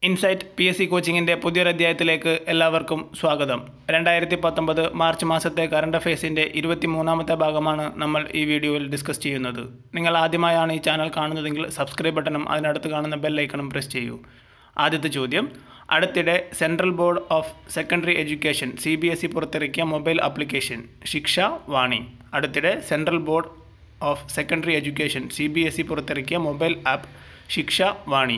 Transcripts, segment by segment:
insight P S C കോച്ചിങ്ങിൻ്റെ പുതിയൊരു അധ്യായത്തിലേക്ക് എല്ലാവർക്കും സ്വാഗതം രണ്ടായിരത്തി പത്തൊമ്പത് മാർച്ച് മാസത്തെ കറണ്ട് അഫയേഴ്സിൻ്റെ ഇരുപത്തി മൂന്നാമത്തെ ഭാഗമാണ് നമ്മൾ ഈ വീഡിയോയിൽ ഡിസ്കസ് ചെയ്യുന്നത് നിങ്ങൾ ആദ്യമായാണ് ഈ ചാനൽ കാണുന്നതെങ്കിൽ സബ്സ്ക്രൈബ് ബട്ടണും അതിനടുത്ത് കാണുന്ന ബെൽ ഐക്കണും പ്രസ് ചെയ്യൂ ആദ്യത്തെ ചോദ്യം അടുത്തിടെ central board of secondary education C B S E പുറത്തിറക്കിയ മൊബൈൽ ആപ്ലിക്കേഷൻ ശിക്ഷ വാണി അടുത്തിടെ central board of secondary education C B S E പുറത്തിറക്കിയ മൊബൈൽ ആപ്പ് ശിക്ഷ വാണി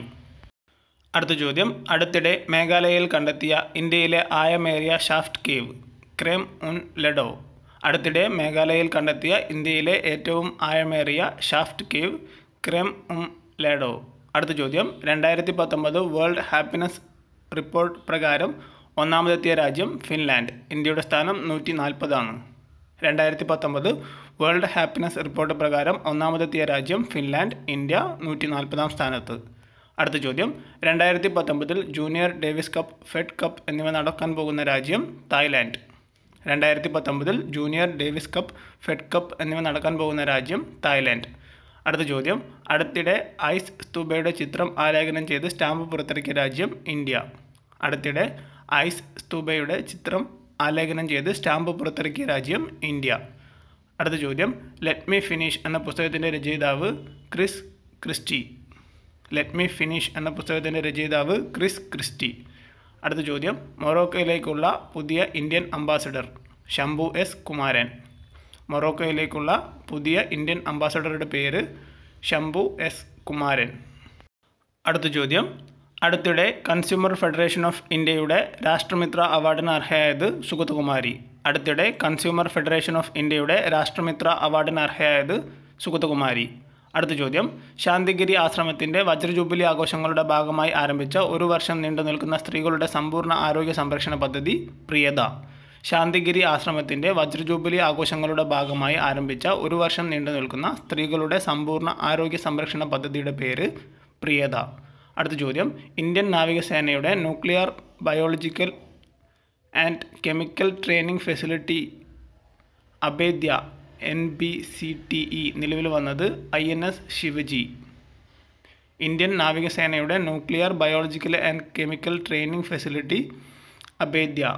അടുത്ത ചോദ്യം അടുത്തിടെ മേഘാലയയിൽ കണ്ടെത്തിയ ഇന്ത്യയിലെ ആയമേറിയ ഷാഫ്റ്റ് കേവ് ക്രേം ഉൻ ലഡോ അടുത്തിടെ മേഘാലയയിൽ കണ്ടെത്തിയ ഇന്ത്യയിലെ ഏറ്റവും ആയമേറിയ ഷാഫ്റ്റ് കേവ് ക്രേം ഉം ലഡോ അടുത്ത ചോദ്യം രണ്ടായിരത്തി പത്തൊമ്പത് വേൾഡ് ഹാപ്പിനെസ് റിപ്പോർട്ട് പ്രകാരം ഒന്നാമതെത്തിയ രാജ്യം ഫിൻലാൻഡ് ഇന്ത്യയുടെ സ്ഥാനം നൂറ്റി നാൽപ്പതാണ് രണ്ടായിരത്തി പത്തൊമ്പത് വേൾഡ് ഹാപ്പിനെസ് റിപ്പോർട്ട് പ്രകാരം ഒന്നാമതെത്തിയ രാജ്യം ഫിൻലാൻഡ് ഇന്ത്യ നൂറ്റി നാൽപ്പതാം സ്ഥാനത്ത് അടുത്ത ചോദ്യം രണ്ടായിരത്തി പത്തൊമ്പതിൽ junior Davis Cup Fed Cup എന്നിവ നടക്കാൻ പോകുന്ന രാജ്യം തായ്ലാൻഡ് രണ്ടായിരത്തി പത്തൊമ്പതിൽ junior Davis Cup Fed Cup എന്നിവ നടക്കാൻ പോകുന്ന രാജ്യം തായ്ലാൻഡ് അടുത്ത ചോദ്യം അടുത്തിടെ ഐസ് സ്തൂബയുടെ ചിത്രം ആലേഖനം ചെയ്ത് സ്റ്റാമ്പ് പുറത്തിറക്കിയ രാജ്യം ഇന്ത്യ അടുത്തിടെ ഐസ് സ്തൂബയുടെ ചിത്രം ആലേഖനം ചെയ്ത് സ്റ്റാമ്പ് പുറത്തിറക്കിയ രാജ്യം ഇന്ത്യ അടുത്ത ചോദ്യം ലെറ്റ് മീ ഫിനിഷ് എന്ന പുസ്തകത്തിൻ്റെ രചയിതാവ് Chris Christie let me finish എന്ന പുസ്തകത്തിൻ്റെ രചയിതാവ് ക്രിസ് ക്രിസ്റ്റി അടുത്ത ചോദ്യം മൊറോക്കോയിലേക്കുള്ള പുതിയ Indian ambassador Shambhu S Kumaran മൊറോക്കോയിലേക്കുള്ള പുതിയ ഇന്ത്യൻ അംബാസഡറുടെ പേര് ശംഭു എസ് കുമാരൻ അടുത്ത ചോദ്യം അടുത്തിടെ കൺസ്യൂമർ ഫെഡറേഷൻ ഓഫ് ഇന്ത്യയുടെ രാഷ്ട്രമിത്ര അവാർഡിന് അർഹയായത് സുഗതകുമാരി അടുത്തിടെ കൺസ്യൂമർ ഫെഡറേഷൻ ഓഫ് ഇന്ത്യയുടെ രാഷ്ട്രമിത്ര അവാർഡിന് അർഹയായത് സുഗതകുമാരി അടുത്ത ചോദ്യം ശാന്തിഗിരി ആശ്രമത്തിൻ്റെ വജ്രജൂബിലി ആഘോഷങ്ങളുടെ ഭാഗമായി ആരംഭിച്ച ഒരു വർഷം നീണ്ടു നിൽക്കുന്ന സ്ത്രീകളുടെ സമ്പൂർണ്ണ ആരോഗ്യ സംരക്ഷണ പദ്ധതി പ്രിയത ശാന്തിഗിരി ആശ്രമത്തിൻ്റെ വജ്രജൂബിലി ആഘോഷങ്ങളുടെ ഭാഗമായി ആരംഭിച്ച ഒരു വർഷം നീണ്ടു നിൽക്കുന്ന സ്ത്രീകളുടെ സമ്പൂർണ്ണ ആരോഗ്യ സംരക്ഷണ പദ്ധതിയുടെ പേര് പ്രിയത അടുത്ത ചോദ്യം ഇന്ത്യൻ നാവികസേനയുടെ nuclear biological and chemical training facility Abhedya N B C T E നിലവിൽ വന്നത് I N S Shivaji Indian നാവികസേനയുടെ nuclear biological and chemical training facility Abhedya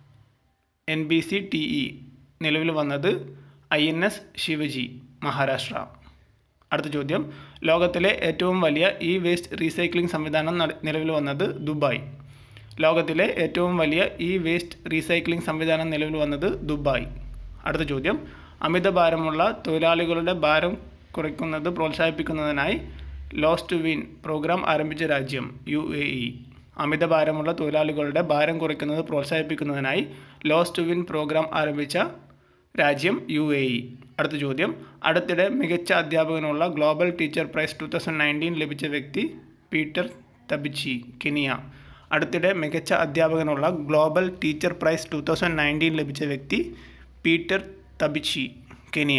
N B C T E നിലവിൽ വന്നത് I N S Shivaji Maharashtra അടുത്ത ചോദ്യം ലോകത്തിലെ ഏറ്റവും വലിയ ഇ വേസ്റ്റ് റീസൈക്ലിംഗ് സംവിധാനം നട- നിലവിൽ വന്നത് ദുബായ് ലോകത്തിലെ ഏറ്റവും വലിയ ഇ വേസ്റ്റ് റീസൈക്ലിംഗ് സംവിധാനം നിലവിൽ വന്നത് ദുബായ് അടുത്ത ചോദ്യം അമിത ഭാരമുള്ള തൊഴിലാളികളുടെ ഭാരം കുറയ്ക്കുന്നത് പ്രോത്സാഹിപ്പിക്കുന്നതിനായി ലോസ് ടു വിൻ പ്രോഗ്രാം ആരംഭിച്ച രാജ്യം യു എ ഇ അമിത ഭാരമുള്ള തൊഴിലാളികളുടെ ഭാരം കുറയ്ക്കുന്നത് പ്രോത്സാഹിപ്പിക്കുന്നതിനായി ലോസ് ടു വിൻ പ്രോഗ്രാം ആരംഭിച്ച രാജ്യം യു എ ഇ അടുത്ത ചോദ്യം അടുത്തിടെ മികച്ച അധ്യാപകനുള്ള global teacher prize two thousand nineteen ലഭിച്ച വ്യക്തി പീറ്റർ തബിച്ചി കെനിയ അടുത്തിടെ മികച്ച അധ്യാപകനുള്ള global teacher prize two thousand nineteen ലഭിച്ച വ്യക്തി പീറ്റർ തബിച്ചി കെനിയ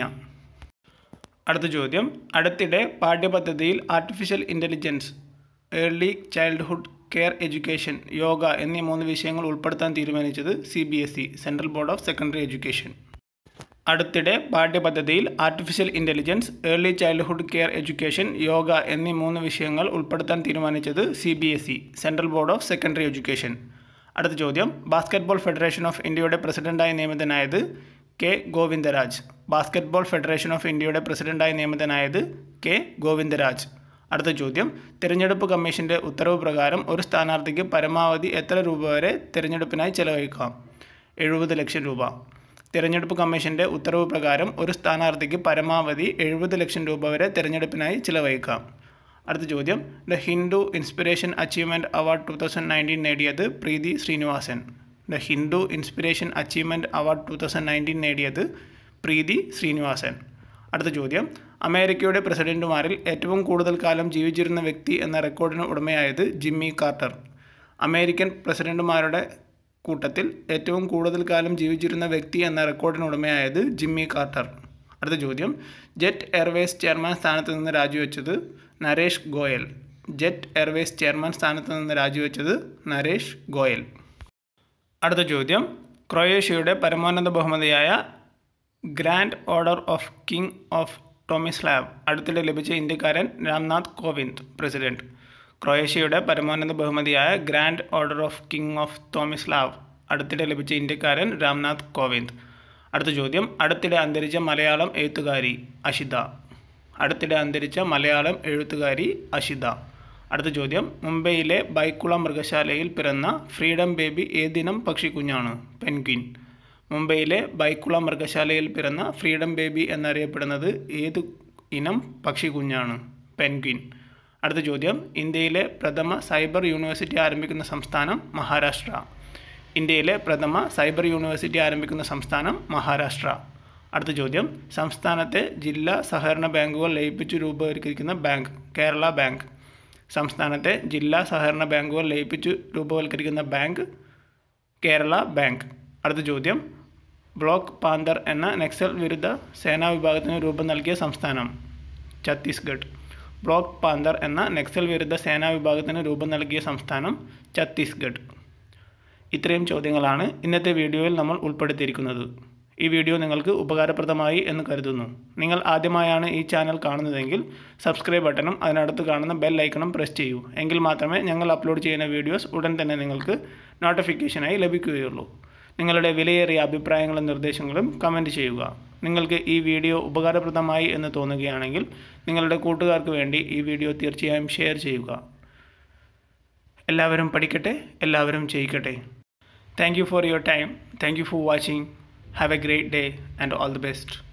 അടുത്ത ചോദ്യം അടുത്തിടെ പാഠ്യപദ്ധതിയിൽ artificial intelligence early childhood care education yoga എന്നീ മൂന്ന് വിഷയങ്ങൾ ഉൾപ്പെടുത്താൻ തീരുമാനിച്ചത് C B S E central board of secondary education അടുത്തിടെ പാഠ്യപദ്ധതിയിൽ artificial intelligence early childhood care education yoga എന്നീ മൂന്ന് വിഷയങ്ങൾ ഉൾപ്പെടുത്താൻ തീരുമാനിച്ചത് C B S E central board of secondary education അടുത്ത ചോദ്യം ബാസ്കറ്റ്ബോൾ ഫെഡറേഷൻ ഓഫ് ഇന്ത്യയുടെ പ്രസിഡന്റായി നിയമിതനായത് K Govindaraj basketball federation of ഇന്ത്യയുടെ പ്രസിഡന്റായി നിയമിതനായത് കെ ഗോവിന്ദരാജ് അടുത്ത ചോദ്യം തിരഞ്ഞെടുപ്പ് കമ്മീഷന്റെ ഉത്തരവ് പ്രകാരം ഒരു സ്ഥാനാർത്ഥിക്ക് പരമാവധി എത്ര രൂപ വരെ തിരഞ്ഞെടുപ്പിനായി ചെലവഴിക്കാം എഴുപത് ലക്ഷം രൂപ തിരഞ്ഞെടുപ്പ് കമ്മീഷന്റെ ഉത്തരവ് പ്രകാരം ഒരു സ്ഥാനാർത്ഥിക്ക് പരമാവധി എഴുപത് ലക്ഷം രൂപ വരെ തിരഞ്ഞെടുപ്പിനായി ചിലവഴിക്കാം അടുത്ത ചോദ്യം the Hindu inspiration achievement award two thousand nineteen നേടിയത് Preethi Srinivasan the Hindu inspiration achievement award two thousand nineteen നേടിയത് പ്രീതി ശ്രീനിവാസൻ അടുത്ത ചോദ്യം അമേരിക്കയുടെ പ്രസിഡന്റുമാരിൽ ഏറ്റവും കൂടുതൽ കാലം ജീവിച്ചിരുന്ന വ്യക്തി എന്ന റെക്കോർഡിന് ഉടമയായത് ജിമ്മി കാർട്ടർ അമേരിക്കൻ പ്രസിഡന്റുമാരുടെ കൂട്ടത്തിൽ ഏറ്റവും കൂടുതൽ കാലം ജീവിച്ചിരുന്ന വ്യക്തി എന്ന റെക്കോർഡിന് ഉടമയായത് ജിമ്മി കാർട്ടർ അടുത്ത ചോദ്യം ജെറ്റ് എയർവേസ് ചെയർമാൻ സ്ഥാനത്ത് നിന്ന് രാജിവെച്ചത് Naresh Goyal Jet Airways chairman സ്ഥാനത്ത് നിന്ന് രാജിവെച്ചത് നരേഷ് ഗോയൽ അടുത്ത ചോദ്യം ക്രൊയേഷ്യയുടെ പരമോന്നത ബഹുമതിയായ Grand Order of King of Tomislav അടുത്തിടെ ലഭിച്ച ഇന്ത്യക്കാരൻ രാംനാഥ് കോവിന്ദ് പ്രസിഡന്റ് ക്രൊയേഷ്യയുടെ പരമോന്നത ബഹുമതിയായ Grand Order of King of Tomislav അടുത്തിടെ ലഭിച്ച ഇന്ത്യക്കാരൻ രാംനാഥ് കോവിന്ദ് അടുത്ത ചോദ്യം അടുത്തിടെ അന്തരിച്ച മലയാളം എഴുത്തുകാരി അഷിത അടുത്തിടെ അന്തരിച്ച മലയാളം എഴുത്തുകാരി അഷിത അടുത്ത ചോദ്യം മുംബൈയിലെ ബൈക്കുളം മൃഗശാലയിൽ പിറന്ന ഫ്രീഡം ബേബി ഏതിനം പക്ഷിക്കുഞ്ഞാണ് പെൻഗ്വിൻ മുംബൈയിലെ ബൈക്കുളം മൃഗശാലയിൽ പിറന്ന ഫ്രീഡം ബേബി എന്നറിയപ്പെടുന്നത് ഏത് ഇനം പക്ഷിക്കുഞ്ഞാണ് പെൻഗ്വിൻ അടുത്ത ചോദ്യം ഇന്ത്യയിലെ പ്രഥമ സൈബർ യൂണിവേഴ്സിറ്റി ആരംഭിക്കുന്ന സംസ്ഥാനം മഹാരാഷ്ട്ര ഇന്ത്യയിലെ പ്രഥമ സൈബർ യൂണിവേഴ്സിറ്റി ആരംഭിക്കുന്ന സംസ്ഥാനം മഹാരാഷ്ട്ര അടുത്ത ചോദ്യം സംസ്ഥാനത്തെ ജില്ലാ സഹകരണ ബാങ്കുകൾ ലയിപ്പിച്ച് രൂപവൽക്കരിക്കുന്ന ബാങ്ക് കേരള ബാങ്ക് സംസ്ഥാനത്തെ ജില്ലാ സഹകരണ ബാങ്കുകൾ ലയിപ്പിച്ച് രൂപവൽക്കരിക്കുന്ന ബാങ്ക് കേരള ബാങ്ക് അടുത്ത ചോദ്യം ബ്ലോക്ക് പാന്തർ എന്ന നക്സൽ വിരുദ്ധ സേനാ വിഭാഗത്തിന് രൂപം നൽകിയ സംസ്ഥാനം ഛത്തീസ്ഗഡ് ബ്ലോക്ക് പാന്തർ എന്ന നക്സൽ വിരുദ്ധ സേനാ വിഭാഗത്തിന് രൂപം നൽകിയ സംസ്ഥാനം ഛത്തീസ്ഗഡ് ഇത്രയും ചോദ്യങ്ങളാണ് ഇന്നത്തെ വീഡിയോയിൽ നമ്മൾ ഉൾപ്പെടുത്തിയിരിക്കുന്നത് ഈ വീഡിയോ നിങ്ങൾക്ക് ഉപകാരപ്രദമായി എന്ന് കരുതുന്നു നിങ്ങൾ ആദ്യമായാണ് ഈ ചാനൽ കാണുന്നതെങ്കിൽ സബ്സ്ക്രൈബ് ബട്ടണും അതിനടുത്ത് കാണുന്ന ബെൽ ഐക്കണും പ്രസ് ചെയ്യൂ എങ്കിൽ മാത്രമേ ഞങ്ങൾ അപ്ലോഡ് ചെയ്യുന്ന വീഡിയോസ് ഉടൻ തന്നെ നിങ്ങൾക്ക് നോട്ടിഫിക്കേഷനായി ലഭിക്കുകയുള്ളൂ നിങ്ങളുടെ വിലയേറിയ അഭിപ്രായങ്ങളും നിർദ്ദേശങ്ങളും കമൻറ്റ് ചെയ്യുക നിങ്ങൾക്ക് ഈ വീഡിയോ ഉപകാരപ്രദമായി എന്ന് തോന്നുകയാണെങ്കിൽ നിങ്ങളുടെ കൂട്ടുകാർക്ക് വേണ്ടി ഈ വീഡിയോ തീർച്ചയായും ഷെയർ ചെയ്യുക എല്ലാവരും പഠിക്കട്ടെ എല്ലാവരും ചെയ്യിക്കട്ടെ thank you for your time thank you for watching have a great day and all the best